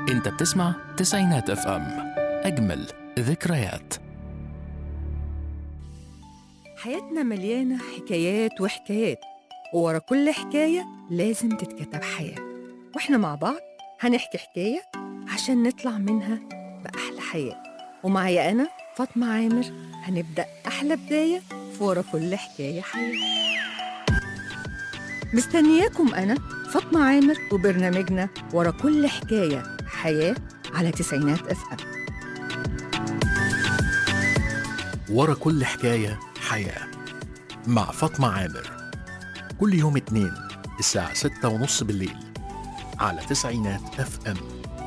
انت بتسمع تسعينات اف ام اجمل ذكريات حياتنا مليانة حكايات وحكايات وورا كل حكاية لازم تتكتب حياة واحنا مع بعض هنحكي حكاية عشان نطلع منها بأحلى حياة ومعايا أنا فاطمة عامر هنبدأ أحلى بداية في ورا كل حكاية حياة مستنياكم أنا فاطمة عامر وبرنامجنا ورا كل حكاية حياة على تسعينات اف ام ورا كل حكاية حياة مع فاطمة عامر كل يوم اتنين الساعة ستة ونص بالليل على تسعينات اف ام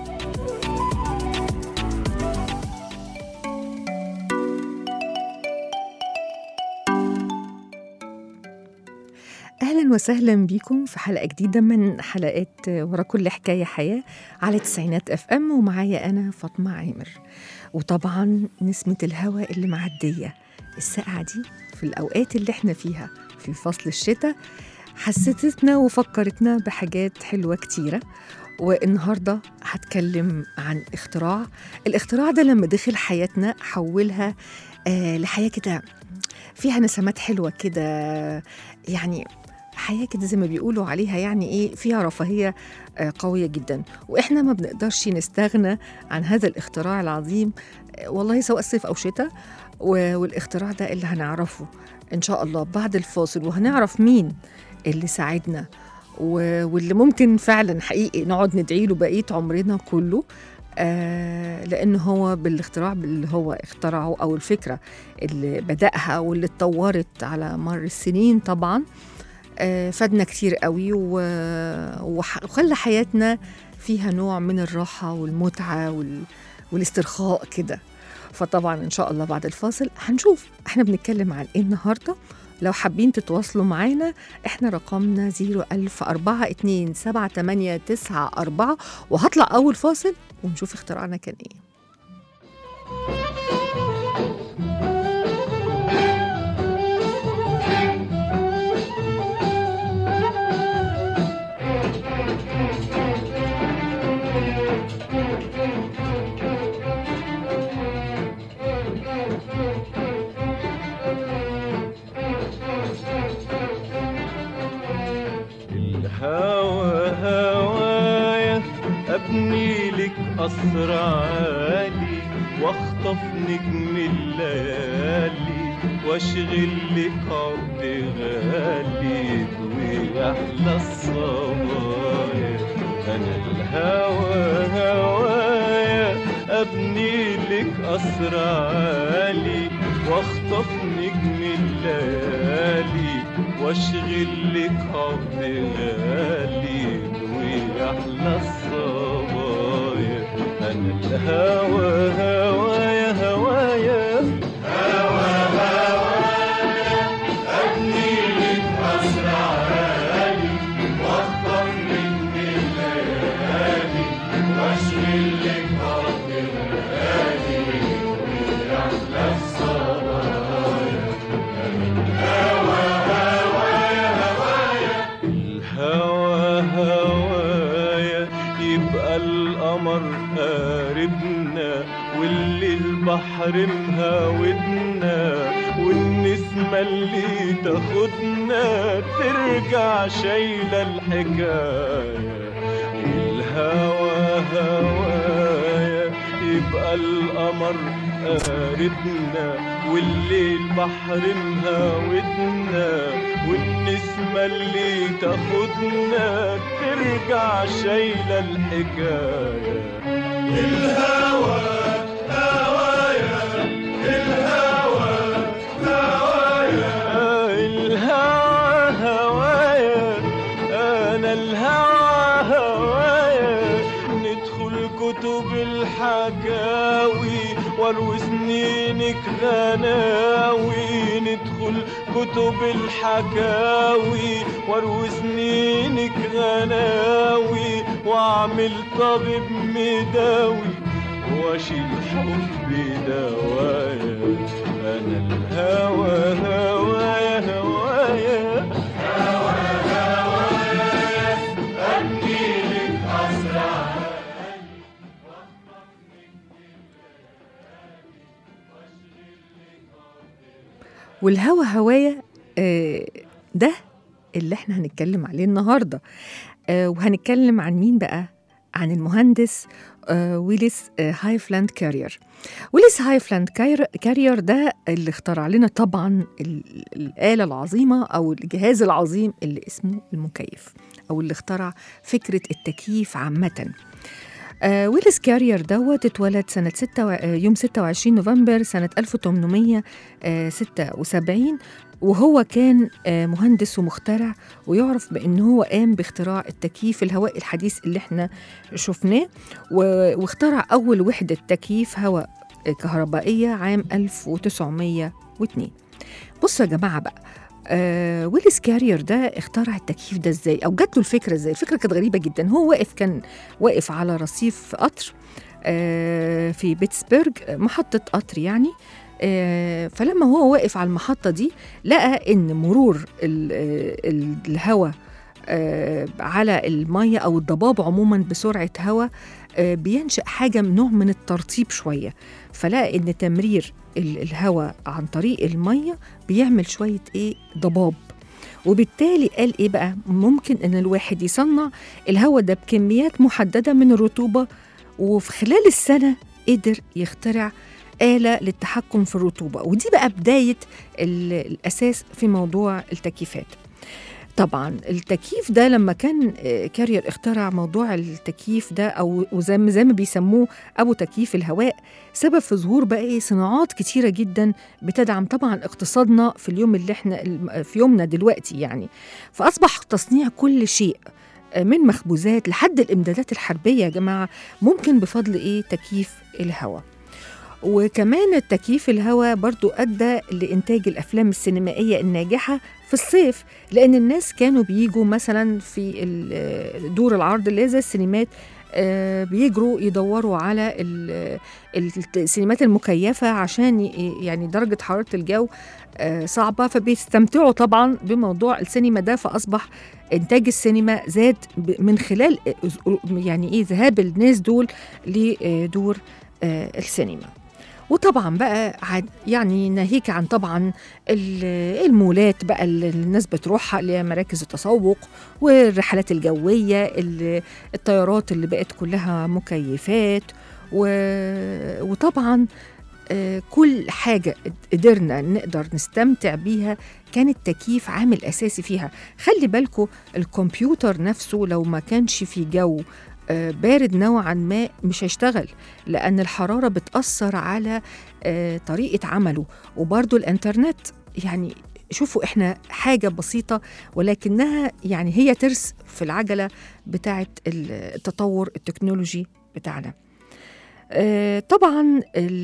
اهلا وسهلا بيكم في حلقه جديده من حلقات ورا كل حكايه حياه على تسعينات اف ام ومعايا انا فاطمه عامر وطبعا نسمه الهواء اللي معديه الساقعه دي في الاوقات اللي احنا فيها في فصل الشتاء حسستنا وفكرتنا بحاجات حلوه كتيره والنهارده هتكلم عن اختراع الاختراع ده لما دخل حياتنا حولها آه لحياه كده فيها نسمات حلوه كده يعني حياه كده زي ما بيقولوا عليها يعني ايه فيها رفاهيه آه، قويه جدا واحنا ما بنقدرش نستغنى عن هذا الاختراع العظيم آه، والله سواء صيف او شتاء و- والاختراع ده اللي هنعرفه ان شاء الله بعد الفاصل وهنعرف مين اللي ساعدنا و- واللي ممكن فعلا حقيقي نقعد ندعي له بقيه عمرنا كله آه لان هو بالاختراع اللي هو اخترعه او الفكره اللي بداها واللي اتطورت على مر السنين طبعا آه فادنا كتير قوي و- وح- وخلى حياتنا فيها نوع من الراحه والمتعه وال والاسترخاء كده فطبعا ان شاء الله بعد الفاصل هنشوف احنا بنتكلم عن ايه النهارده لو حابين تتواصلوا معانا احنا رقمنا 010427894 وهطلع اول فاصل ونشوف اختراعنا كان ايه الهوى هوايا ابني لك قصر عالي واخطف نجم الليالي واشغل لك عقد غالي واحلى الصبايا انا الهوى هوايا ابني لك قصر عالي واخطف نجم الليالي واشغل لك عقد غالي واحلى الصبايا انا الهوى هوايا هوايا الهوى هوايا يبقى القمر قاربنا واللي البحر مهاودنا والنسمة اللي تاخدنا ترجع شايلة الحكاية الهوى هوايا يبقى القمر قاربنا والليل بحر مهاودنا والنسمة اللي تاخدنا ترجع شايلة الحكاية الهوى هوايا الهوى هوايا الهوى هوايا أنا الهوى هوايا ندخل كتب الحكاوي واروي سنينك غناوي ندخل كتب الحكاوي واروي سنينك غناوي واعمل طبيب مداوي واشيل حبي دوايا انا الهوى هوايا هوايا والهوا هوايا آه، ده اللي احنا هنتكلم عليه النهارده آه، وهنتكلم عن مين بقى عن المهندس آه، ويليس آه، هايفلاند كارير ويليس هايفلاند كاير- كارير ده اللي اخترع لنا طبعا ال- الآلة العظيمة أو الجهاز العظيم اللي اسمه المكيف أو اللي اخترع فكرة التكييف عامةً آه ويليس كارير دوت اتولد سنة ستة و... آه، يوم 26 نوفمبر سنة 1876 وهو كان آه مهندس ومخترع ويعرف بأن هو قام باختراع التكييف الهواء الحديث اللي احنا شفناه و... واخترع أول وحدة تكييف هواء كهربائية عام 1902 بصوا يا جماعة بقى آه ويليس كارير ده اخترع التكييف ده ازاي او جات له الفكره ازاي الفكره كانت غريبه جدا هو واقف كان واقف على رصيف قطر آه، في بيتسبرج آه، محطة قطر يعني آه، فلما هو واقف على المحطة دي لقى إن مرور ال- آه، ال- الهواء آه، على المية أو الضباب عموما بسرعة هواء آه، بينشأ حاجة من نوع من الترطيب شوية فلقى إن تمرير ال- الهواء عن طريق المية بيعمل شوية إيه ضباب وبالتالي قال إيه بقى ممكن إن الواحد يصنع الهواء ده بكميات محددة من الرطوبة وفي خلال السنة قدر يخترع آلة للتحكم في الرطوبة ودي بقى بداية ال- الأساس في موضوع التكييفات طبعا التكييف ده لما كان آه، كارير اخترع موضوع التكييف ده او وزي ما زي ما بيسموه ابو تكييف الهواء سبب في ظهور بقى ايه صناعات كتيره جدا بتدعم طبعا اقتصادنا في اليوم اللي احنا في يومنا دلوقتي يعني فاصبح تصنيع كل شيء آه، من مخبوزات لحد الامدادات الحربيه يا جماعه ممكن بفضل ايه تكييف الهواء وكمان التكييف الهواء برضو أدى لإنتاج الأفلام السينمائية الناجحة في الصيف لأن الناس كانوا بيجوا مثلا في ال- دور العرض اللي هي زي السينمات آه، بيجروا يدوروا على ال- ال- السينمات المكيفة عشان ي- يعني درجة حرارة الجو آه، صعبة فبيستمتعوا طبعا بموضوع السينما ده فأصبح إنتاج السينما زاد ب- من خلال يعني إيه ذهاب الناس دول لدور آه، السينما وطبعا بقى عن- يعني ناهيك عن طبعا ال- المولات بقى اللي الناس بتروحها اللي هي مراكز التسوق والرحلات الجوية ال- الطيارات اللي بقت كلها مكيفات و- وطبعا آه، كل حاجة قدرنا نقدر نستمتع بيها كان التكييف عامل أساسي فيها خلي بالكو الكمبيوتر نفسه لو ما كانش في جو آه، بارد نوعا ما مش هيشتغل لأن الحرارة بتأثر على آه، طريقة عمله وبرضو الإنترنت يعني شوفوا إحنا حاجة بسيطة ولكنها يعني هي ترس في العجلة بتاعة التطور التكنولوجي بتاعنا آه، طبعا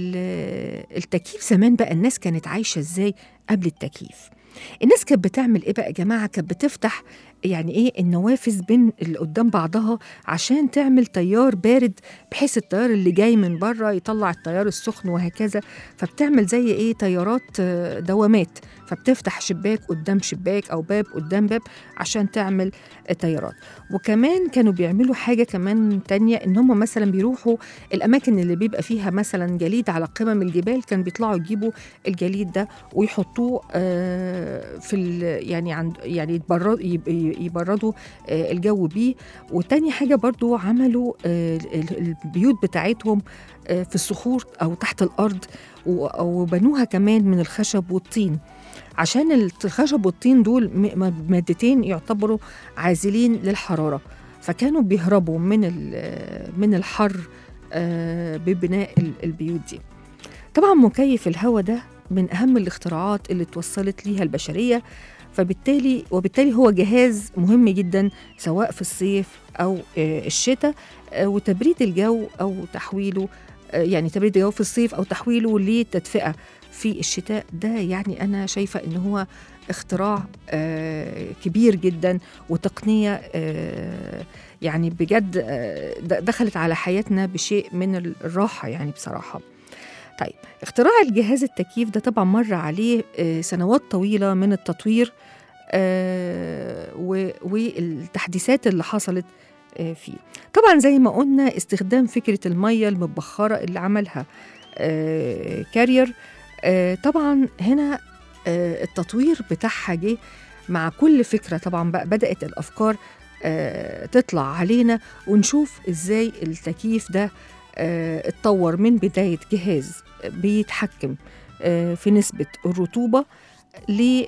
ال- التكييف زمان بقى الناس كانت عايشة إزاي قبل التكييف الناس كانت بتعمل ايه بقى يا جماعه كانت بتفتح يعني ايه النوافذ بين اللي قدام بعضها عشان تعمل تيار بارد بحيث التيار اللي جاي من بره يطلع التيار السخن وهكذا فبتعمل زي ايه تيارات آه، دوامات فبتفتح شباك قدام شباك او باب قدام باب عشان تعمل آه، تيارات وكمان كانوا بيعملوا حاجه كمان تانية ان هم مثلا بيروحوا الاماكن اللي بيبقى فيها مثلا جليد على قمم الجبال كان بيطلعوا يجيبوا الجليد ده ويحطوه آه، في ال- يعني عند يعني يتبرد يب- يبردوا آه، الجو بيه وتاني حاجه برضو عملوا آه، ال- البيوت بتاعتهم آه، في الصخور او تحت الارض و- وبنوها كمان من الخشب والطين عشان الخشب والطين دول م- مادتين يعتبروا عازلين للحراره فكانوا بيهربوا من ال- من الحر آه، ببناء ال- البيوت دي طبعا مكيف الهواء ده من اهم الاختراعات اللي توصلت ليها البشريه فبالتالي وبالتالي هو جهاز مهم جدا سواء في الصيف او آه، الشتاء آه، وتبريد الجو او تحويله آه، يعني تبريد الجو في الصيف او تحويله لتدفئه في الشتاء ده يعني انا شايفه ان هو اختراع آه، كبير جدا وتقنيه آه، يعني بجد آه، د- دخلت على حياتنا بشيء من الراحه يعني بصراحه طيب اختراع الجهاز التكييف ده طبعا مر عليه آه، سنوات طويله من التطوير آه، و- والتحديثات اللي حصلت آه، فيه طبعا زي ما قلنا استخدام فكره الميه المبخره اللي عملها آه، كارير آه، طبعا هنا آه، التطوير بتاعها جه مع كل فكرة طبعا بقى بدأت الأفكار آه، تطلع علينا ونشوف إزاي التكييف ده آه، اتطور من بداية جهاز بيتحكم آه، في نسبة الرطوبة ل-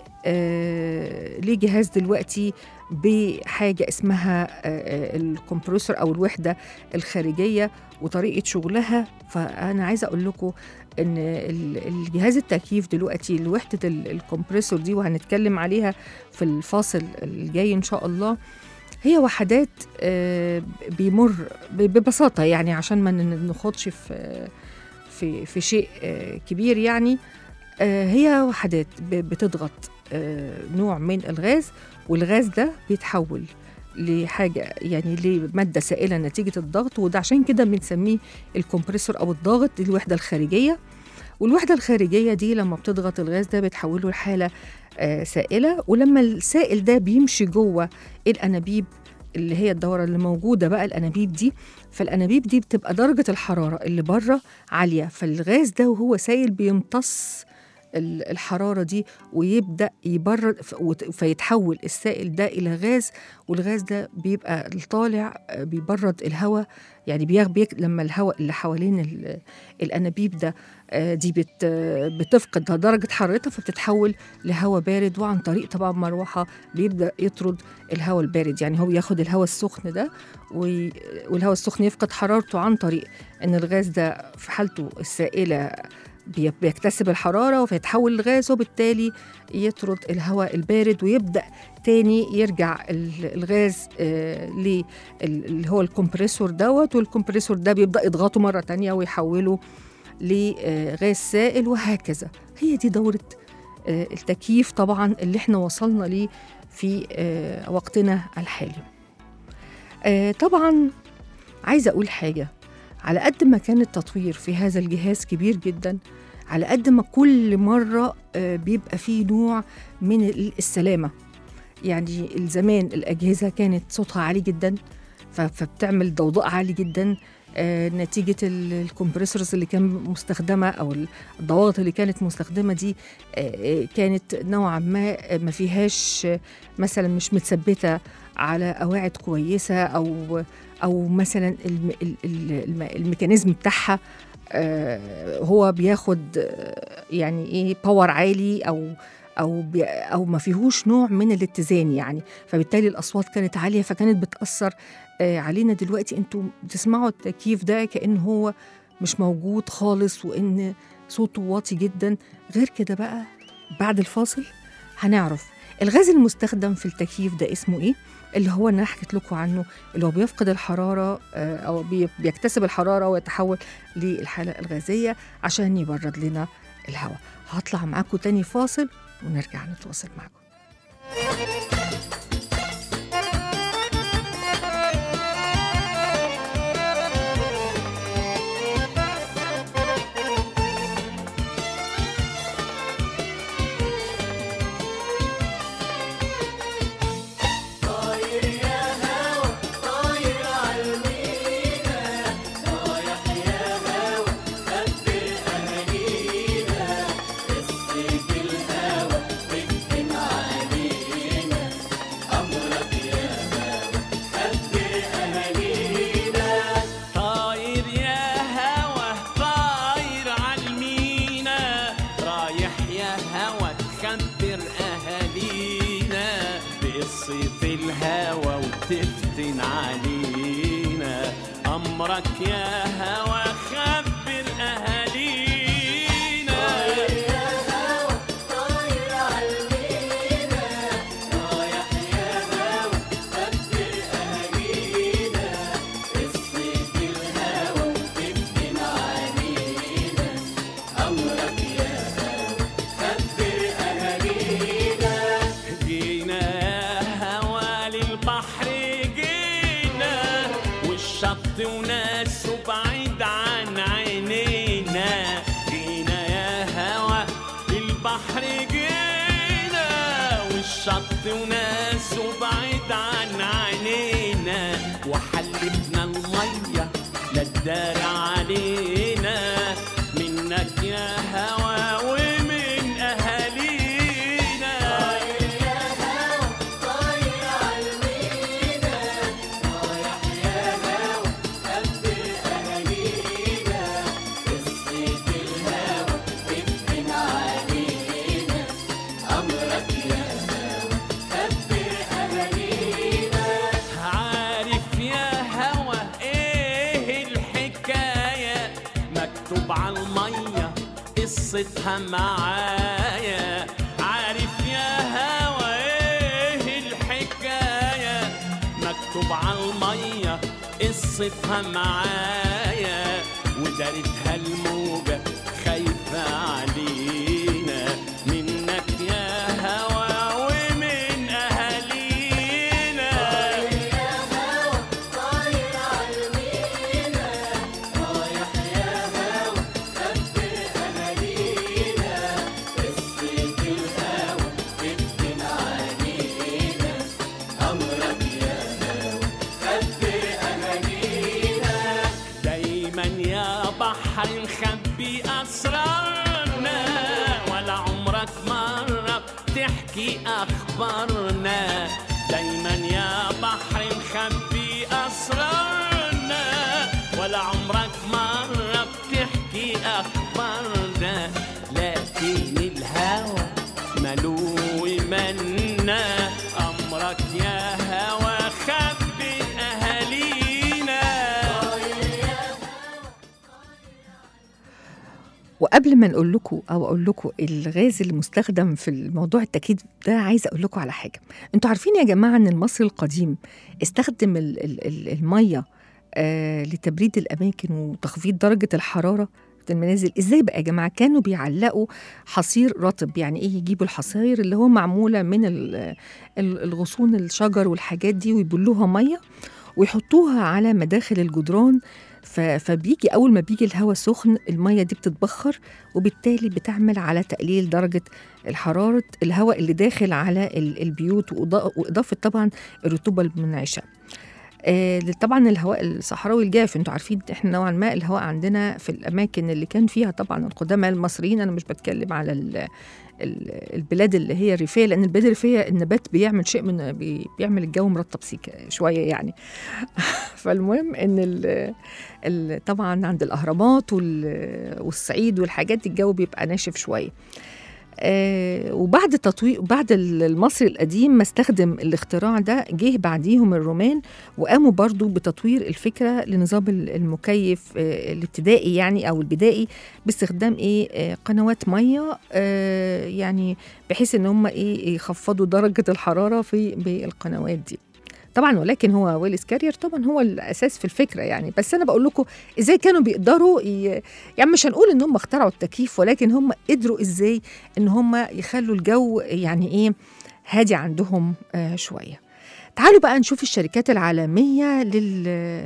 آه، لجهاز دلوقتي بحاجة اسمها آه، آه، الكمبرسور أو الوحدة الخارجية وطريقة شغلها فأنا عايزة أقول لكم إن ال- الجهاز التكييف دلوقتي الوحدة ال- الكمبرسور دي وهنتكلم عليها في الفاصل الجاي إن شاء الله هي وحدات آه، بيمر ب- ببساطة يعني عشان ما ن- نخوضش في في في شيء آه، كبير يعني آه، هي وحدات ب- بتضغط آه، نوع من الغاز والغاز ده بيتحول لحاجة يعني لمادة سائلة نتيجة الضغط وده عشان كده بنسميه الكمبريسور أو الضاغط دي الوحدة الخارجية والوحدة الخارجية دي لما بتضغط الغاز ده بتحوله لحالة آه، سائلة ولما السائل ده بيمشي جوه الأنابيب اللي هي الدورة اللي موجودة بقى الأنابيب دي فالأنابيب دي بتبقى درجة الحرارة اللي بره عالية فالغاز ده وهو سائل بيمتص ال- الحرارة دي ويبدأ يبرد ف- وت- فيتحول السائل ده إلى غاز والغاز ده بيبقى الطالع آه، بيبرد الهواء يعني بيغ بيك لما الهواء اللي حوالين ال- الأنابيب ده آه، دي بت آه، بتفقد درجة حرارتها فبتتحول لهواء بارد وعن طريق طبعا مروحة بيبدأ يطرد الهواء البارد يعني هو بياخد الهواء السخن ده وي- والهواء السخن يفقد حرارته عن طريق ان الغاز ده في حالته السائله بي- بيكتسب الحراره فيتحول لغاز وبالتالي يطرد الهواء البارد ويبدا تاني يرجع ال- الغاز آه، ل- ال- اللي هو الكمبريسور دوت والكمبريسور ده بيبدا يضغطه مره تانية ويحوله لغاز سائل وهكذا هي دي دوره آه، التكييف طبعا اللي احنا وصلنا ليه في آه، وقتنا الحالي آه، طبعا عايزه اقول حاجه على قد ما كان التطوير في هذا الجهاز كبير جدا على قد ما كل مره آه، بيبقى فيه نوع من ال- السلامه يعني زمان الاجهزه كانت صوتها عالي جدا ف- فبتعمل ضوضاء عالي جدا آه، نتيجة ال- الكمبريسورز اللي كان مستخدمة أو الضوابط اللي كانت مستخدمة دي آه، آه، كانت نوعا ما آه، ما فيهاش آه، مثلا مش متثبتة على قواعد كويسة أو أو مثلا الم ال- ال- الم الميكانيزم بتاعها آه، هو بياخد آه، يعني ايه باور عالي او او بي او ما فيهوش نوع من الاتزان يعني فبالتالي الاصوات كانت عاليه فكانت بتاثر آه، علينا دلوقتي انتوا بتسمعوا التكييف ده كان هو مش موجود خالص وان صوته واطي جدا غير كده بقى بعد الفاصل هنعرف الغاز المستخدم في التكييف ده اسمه ايه اللي هو انا حكيت لكم عنه اللي هو بيفقد الحراره آه، او بي- بيكتسب الحراره ويتحول للحاله الغازيه عشان يبرد لنا الهواء هطلع معاكم تاني فاصل ونرجع نتواصل معاكم طاير يا هوا طاير عالمينا رايح يا هوا تخبر اهالينا بقصة الهوا وتفتن علينا امرك يا هوا خبر اهالينا جينا يا هوا للبحر جينا والشط وناس بعيد عن عينينا جينا يا هوا للبحر جينا والشط وناس بعيد عن عينينا وحلفنا المية لا تدار علينا منك يا هوا ومن أهالينا قصتها معايا عارف يا هوا ايه الحكاية مكتوب على المية قصتها معايا ودارتها الموجة خايفة علينا منك يا هوا ومن أهالينا دايما يا بحر نخبي أسرارنا ولا عمرك مرة بتحكي أخبارنا دايما يا بحر نخبي أسرارنا ولا عمرك مرة بتحكي أخبارنا لكن الهوى ملوي منا أمرك يا هوى خبي أهالينا وقبل ما نقول لكم او اقول لكم الغاز المستخدم في الموضوع التكييف ده عايزه اقول لكم على حاجه انتوا عارفين يا جماعه ان المصري القديم استخدم ال ال ال الميه آه لتبريد الاماكن وتخفيض درجه الحراره في المنازل ازاي بقى يا جماعه كانوا بيعلقوا حصير رطب يعني ايه يجيبوا الحصاير اللي هو معموله من ال- ال- الغصون الشجر والحاجات دي ويبلوها ميه ويحطوها على مداخل الجدران ف- فبيجي اول ما بيجي الهواء سخن الميه دي بتتبخر وبالتالي بتعمل على تقليل درجه الحراره الهواء اللي داخل على ال- البيوت وإضاءة- واضافه طبعا الرطوبه المنعشه آه، طبعا الهواء الصحراوي الجاف انتوا عارفين احنا نوعا ما الهواء عندنا في الاماكن اللي كان فيها طبعا القدماء المصريين انا مش بتكلم على ال ال- البلاد اللي هي الريفيه لان البلاد الريفيه النبات بيعمل شيء من بي- بيعمل الجو مرطب سيكا شويه يعني فالمهم ان ال ال طبعا عند الاهرامات وال- والصعيد والحاجات دي الجو بيبقى ناشف شويه آه وبعد تطوير بعد ال- المصري القديم ما استخدم الاختراع ده جه بعديهم الرومان وقاموا برضو بتطوير الفكره لنظام ال- المكيف آه الابتدائي يعني او البدائي باستخدام ايه آه قنوات ميه آه يعني بحيث ان هم ايه يخفضوا درجه الحراره في بالقنوات دي طبعا ولكن هو ويلس كارير طبعا هو الاساس في الفكره يعني بس انا بقول لكم ازاي كانوا بيقدروا ي... يعني مش هنقول ان هم اخترعوا التكييف ولكن هم قدروا ازاي ان هم يخلوا الجو يعني ايه هادي عندهم آه شويه تعالوا بقى نشوف الشركات العالميه لل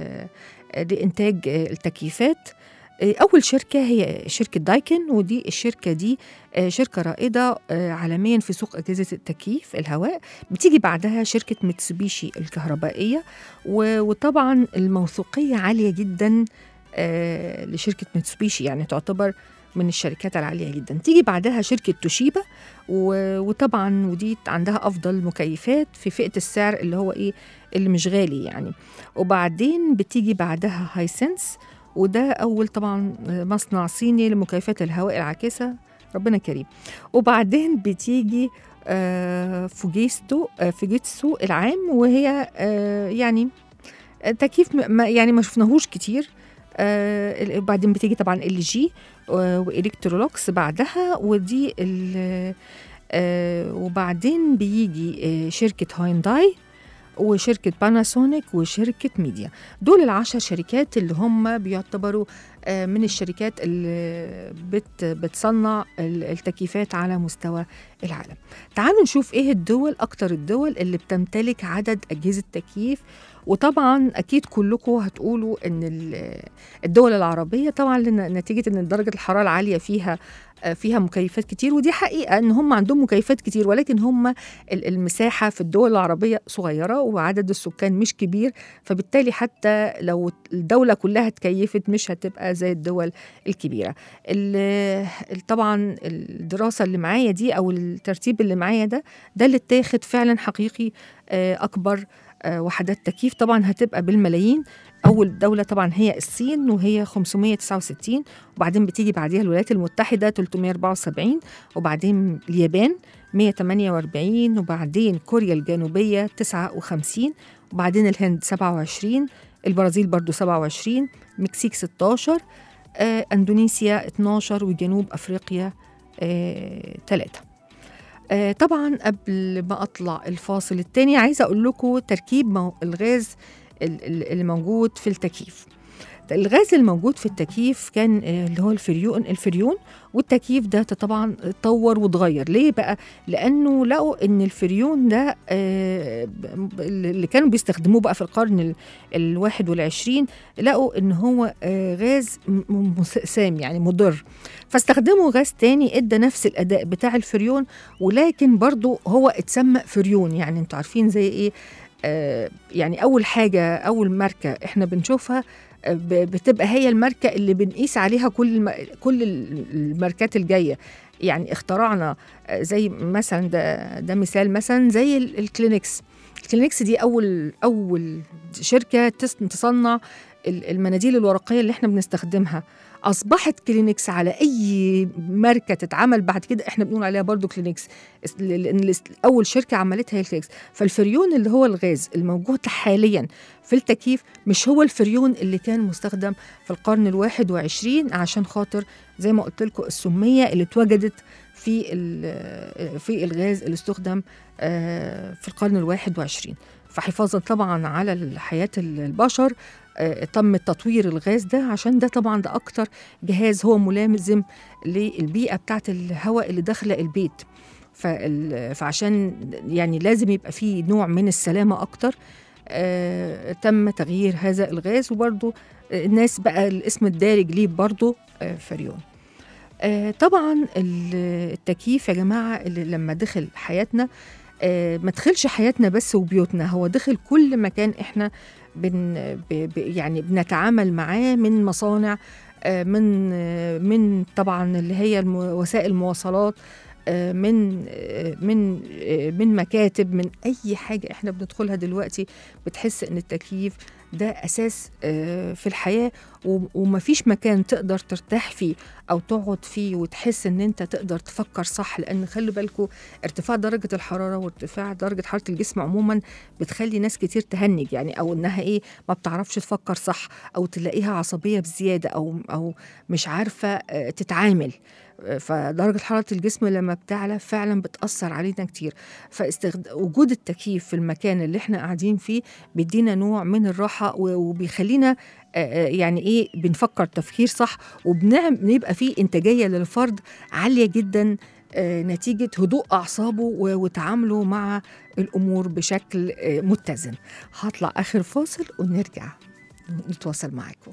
لانتاج آه، التكييفات آه، اول شركه هي شركه دايكن ودي الشركه دي آه، شركه رائده آه، عالميا في سوق اجهزه التكييف الهواء بتيجي بعدها شركه ميتسوبيشي الكهربائيه و- وطبعا الموثوقيه عاليه جدا آه، لشركه ميتسوبيشي يعني تعتبر من الشركات العاليه جدا تيجي بعدها شركه توشيبا و- وطبعا ودي عندها افضل مكيفات في فئه السعر اللي هو ايه اللي مش غالي يعني وبعدين بتيجي بعدها هايسنس وده اول طبعا مصنع صيني لمكيفات الهواء العاكسه ربنا كريم وبعدين بتيجي آه، فوجيستو آه، فوجيتسو العام وهي آه، يعني آه، تكييف م- ما يعني ما شفناهوش كتير آه، ال- وبعدين بتيجي طبعا ال جي والكترولوكس بعدها ودي ال- آه، وبعدين بيجي آه، شركه هاينداي وشركة باناسونيك وشركة ميديا دول العشر شركات اللي هم بيعتبروا آه، من الشركات اللي بت بتصنع ال- التكييفات على مستوى العالم تعالوا نشوف ايه الدول اكتر الدول اللي بتمتلك عدد اجهزة تكييف وطبعا اكيد كلكم هتقولوا ان ال- الدول العربيه طبعا لن- نتيجه ان درجه الحراره العاليه فيها آه، فيها مكيفات كتير ودي حقيقه ان هم عندهم مكيفات كتير ولكن هم ال- المساحه في الدول العربيه صغيره وعدد السكان مش كبير فبالتالي حتى لو الدوله كلها اتكيفت مش هتبقى زي الدول الكبيره ال- ال- طبعا الدراسه اللي معايا دي او الترتيب اللي معايا ده ده اللي اتاخد فعلا حقيقي آه، اكبر آه، وحدات تكييف طبعا هتبقى بالملايين اول دوله طبعا هي الصين وهي 569 وبعدين بتيجي بعديها الولايات المتحده 374 وبعدين اليابان 148 وبعدين كوريا الجنوبيه 59 وبعدين الهند 27 البرازيل برضو 27 مكسيك 16 آه، اندونيسيا 12 وجنوب افريقيا ثلاثة آه طبعا قبل ما اطلع الفاصل التاني عايزه اقول لكم تركيب مو- الغاز ال- ال- اللي موجود في التكييف الغاز الموجود في التكييف كان آه، اللي هو الفريون الفريون والتكييف ده طبعا اتطور واتغير ليه بقى لانه لقوا ان الفريون ده آه، ب- اللي كانوا بيستخدموه بقى في القرن ال- الواحد والعشرين لقوا ان هو آه، غاز م- م- سام يعني مضر فاستخدموا غاز تاني ادى نفس الاداء بتاع الفريون ولكن برضو هو اتسمى فريون يعني انتوا عارفين زي ايه آه يعني اول حاجه اول ماركه احنا بنشوفها آه، ب- بتبقى هي الماركه اللي بنقيس عليها كل الم... كل ال- الماركات الجايه يعني اخترعنا آه، زي مثلا ده ده مثال مثلا زي ال- الكلينكس الكلينكس دي اول اول شركه تص- تصنع ال- المناديل الورقيه اللي احنا بنستخدمها اصبحت كلينكس على اي ماركه تتعمل بعد كده احنا بنقول عليها برضو كلينكس اس- لان الاس- اول شركه عملتها هي الكلينكس فالفريون اللي هو الغاز الموجود حاليا في التكييف مش هو الفريون اللي كان مستخدم في القرن الواحد وعشرين عشان خاطر زي ما قلت لكم السميه اللي اتوجدت في ال- في الغاز اللي استخدم آه، في القرن الواحد وعشرين فحفاظا طبعا على حياه البشر آه، تم تطوير الغاز ده عشان ده طبعا ده اكتر جهاز هو ملازم للبيئه بتاعت الهواء اللي داخله البيت فال- فعشان يعني لازم يبقى فيه نوع من السلامه اكتر آه تم تغيير هذا الغاز وبرضو آه، الناس بقى الاسم الدارج ليه برضو آه فريون آه طبعا ال- التكييف يا جماعه اللي لما دخل حياتنا آه ما دخلش حياتنا بس وبيوتنا هو دخل كل مكان احنا بن ب ب يعني بنتعامل معاه من مصانع آه من آه من طبعا اللي هي الم- وسائل المواصلات آه، من آه، من آه، من مكاتب من اي حاجه احنا بندخلها دلوقتي بتحس ان التكييف ده اساس آه، في الحياه و- ومفيش مكان تقدر ترتاح فيه او تقعد فيه وتحس ان انت تقدر تفكر صح لان خلي بالكم ارتفاع درجه الحراره وارتفاع درجه حراره الجسم عموما بتخلي ناس كتير تهنج يعني او انها ايه ما بتعرفش تفكر صح او تلاقيها عصبيه بزياده او او مش عارفه آه، تتعامل فدرجة حرارة الجسم لما بتعلى فعلا بتأثر علينا كتير فوجود التكييف في المكان اللي احنا قاعدين فيه بيدينا نوع من الراحة و- وبيخلينا آه، آه، يعني ايه بنفكر تفكير صح وبنبقى فيه انتاجية للفرد عالية جدا آه، نتيجة هدوء أعصابه و- وتعامله مع الأمور بشكل آه، متزن هطلع آخر فاصل ونرجع نتواصل معاكم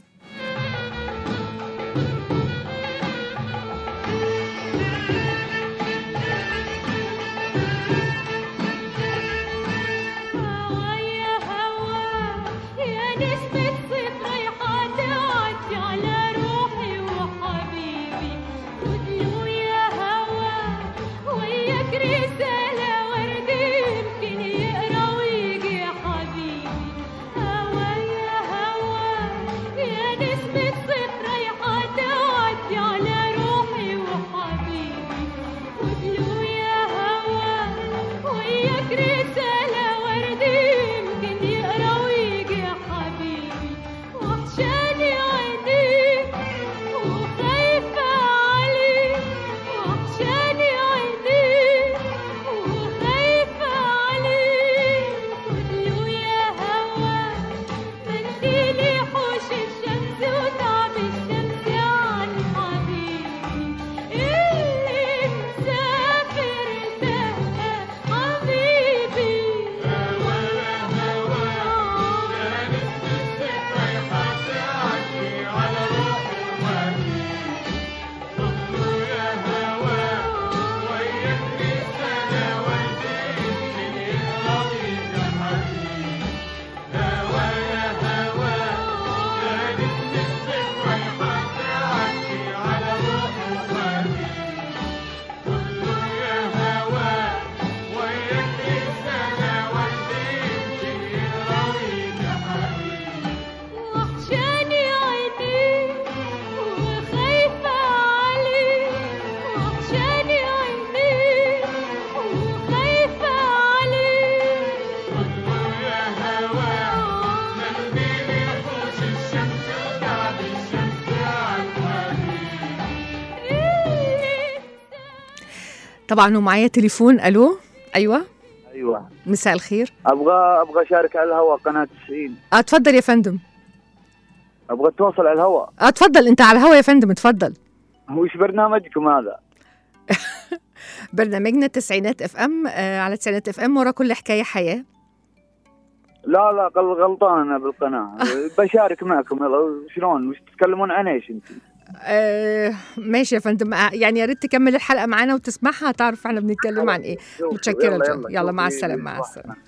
هوا يا هوا يا نسمة صيف رايحة تعدي على روحي وحبيبي خدله يا هوا وياك رسالة وردي يمكن يقرا ويجي يا حبيبي هوا يا هوا يا نسمة صيف رايحة تعدي على روحي وحبيبي خدله يا هوا وياك رسالة وردي يمكن يقرا ويجي يا حبيبي طبعا ومعايا تليفون الو ايوه ايوه مساء الخير ابغى ابغى اشارك على الهواء قناه 90 آه، اتفضل يا فندم ابغى اتواصل على الهواء آه، اتفضل انت على الهوا يا فندم اتفضل وش برنامجكم هذا؟ برنامجنا التسعينات اف ام آه على تسعينات اف ام ورا كل حكايه حياه لا لا غل- غلطان انا بالقناه بشارك معكم يلا شلون وش تتكلمون عن ايش انت؟ آه ماشي يا فندم آه، يعني يا ريت تكمل الحلقه معانا وتسمعها هتعرف احنا بنتكلم عن ايه شوف- متشكرة يلا- جداً. يلا، مع شوفي السلامة، مع واحد. السلامة.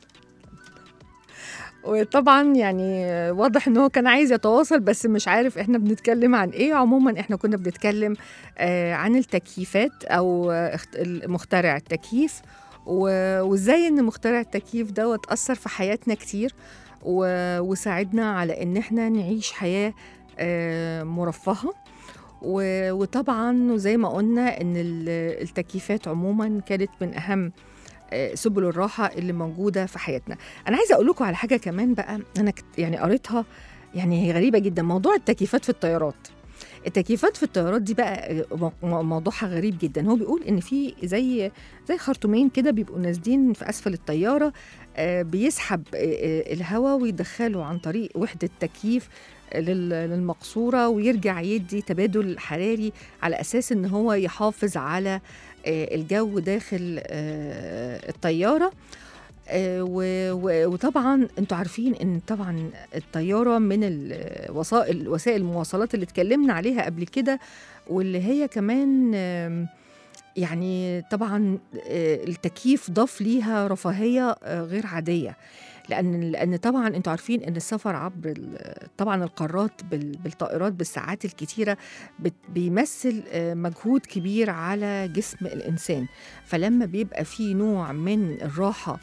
وطبعا يعني واضح ان هو كان عايز يتواصل بس مش عارف احنا بنتكلم عن ايه عموما احنا كنا بنتكلم آه عن التكييفات او آه، اخت- مخترع التكييف و- وازاي ان مخترع التكييف دوت اثر في حياتنا كتير و- وساعدنا على ان احنا نعيش حياه آه مرفهه و- وطبعا وزي ما قلنا ان ال- التكييفات عموما كانت من اهم آه، سبل الراحه اللي موجوده في حياتنا انا عايزه اقول لكم على حاجه كمان بقى انا كت- يعني قريتها يعني هي غريبه جدا موضوع التكييفات في الطيارات التكييفات في الطيارات دي بقى آه، مو- مو- موضوعها غريب جدا هو بيقول ان في زي زي خرطومين كده بيبقوا نازلين في اسفل الطياره آه، بيسحب آه، آه، الهواء ويدخله عن طريق وحده تكييف لل- للمقصوره ويرجع يدي تبادل حراري على اساس ان هو يحافظ على آه، الجو داخل آه، الطياره آه، و- و- وطبعا انتوا عارفين ان طبعا الطياره من الوسائل وسائل المواصلات اللي اتكلمنا عليها قبل كده واللي هي كمان آم، يعني طبعا آه، التكييف ضاف ليها رفاهيه آه، غير عاديه لان لان طبعا انتوا عارفين ان السفر عبر ال- طبعا القارات بال- بالطائرات بالساعات الكتيره بت- بيمثل آه، مجهود كبير على جسم الانسان فلما بيبقى في نوع من الراحه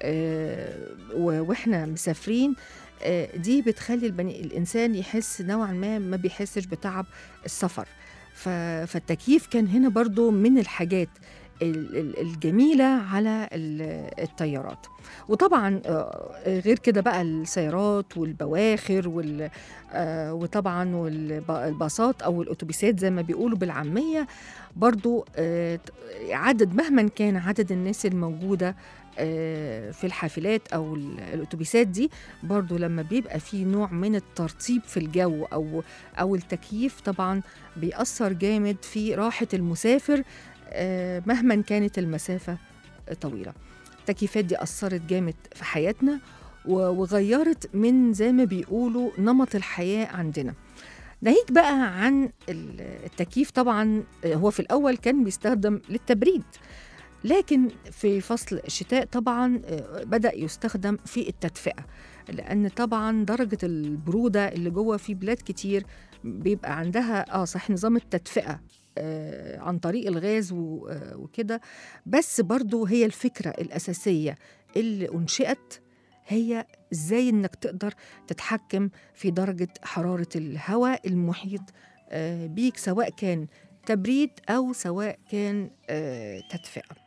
آه، و- واحنا مسافرين آه، دي بتخلي البني الانسان يحس نوعا ما ما بيحسش بتعب السفر ف- فالتكييف كان هنا برضو من الحاجات ال- ال- الجميلة على ال- الطيارات وطبعا آه، غير كده بقى السيارات والبواخر وال آه، وطبعا والباصات او الاتوبيسات زي ما بيقولوا بالعاميه برضو آه، ت- عدد مهما كان عدد الناس الموجوده آه، في الحافلات او ال- الاتوبيسات دي برضو لما بيبقى في نوع من الترطيب في الجو او او التكييف طبعا بيأثر جامد في راحه المسافر آه، مهما كانت المسافه طويله التكييفات دي أثرت جامد في حياتنا و- وغيرت من زي ما بيقولوا نمط الحياة عندنا ناهيك بقى عن ال- التكييف طبعا آه، هو في الأول كان بيستخدم للتبريد لكن في فصل الشتاء طبعا آه، بدأ يستخدم في التدفئة لأن طبعا درجة البرودة اللي جوه في بلاد كتير بيبقى عندها اه صح نظام التدفئة آه عن طريق الغاز و- آه، وكده بس برضو هي الفكرة الأساسية اللي أنشئت هي إزاي إنك تقدر تتحكم في درجة حرارة الهواء المحيط آه، بيك سواء كان تبريد أو سواء كان آه، تدفئة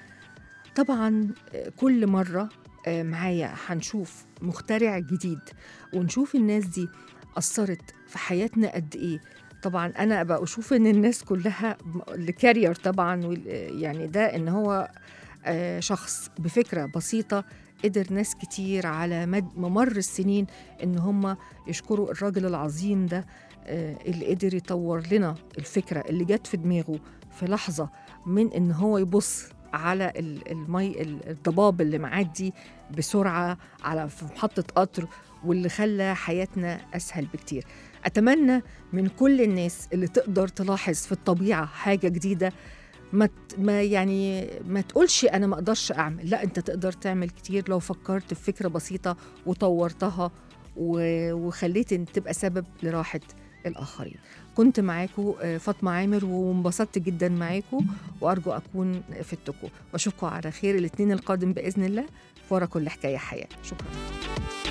طبعا آه، كل مرة آه، معايا هنشوف مخترع جديد ونشوف الناس دي أثرت في حياتنا قد إيه طبعا انا بقى اشوف ان الناس كلها الكارير طبعا وال- يعني ده ان هو آه، شخص بفكره بسيطه قدر ناس كتير على مد ممر السنين ان هم يشكروا الراجل العظيم ده آه، اللي قدر يطور لنا الفكره اللي جت في دماغه في لحظه من ان هو يبص على ال- المي ال- الضباب اللي معدي بسرعه على في محطه قطر واللي خلى حياتنا اسهل بكتير اتمنى من كل الناس اللي تقدر تلاحظ في الطبيعه حاجه جديده ما ت- ما يعني ما تقولش انا ما اقدرش اعمل لا انت تقدر تعمل كتير لو فكرت في فكره بسيطه وطورتها و- وخليت ان تبقى سبب لراحه الاخرين كنت معاكم آه، فاطمه عامر وانبسطت جدا معاكم وارجو اكون فدتكم واشوفكم على خير الاثنين القادم باذن الله في ورا كل حكايه حياه شكرا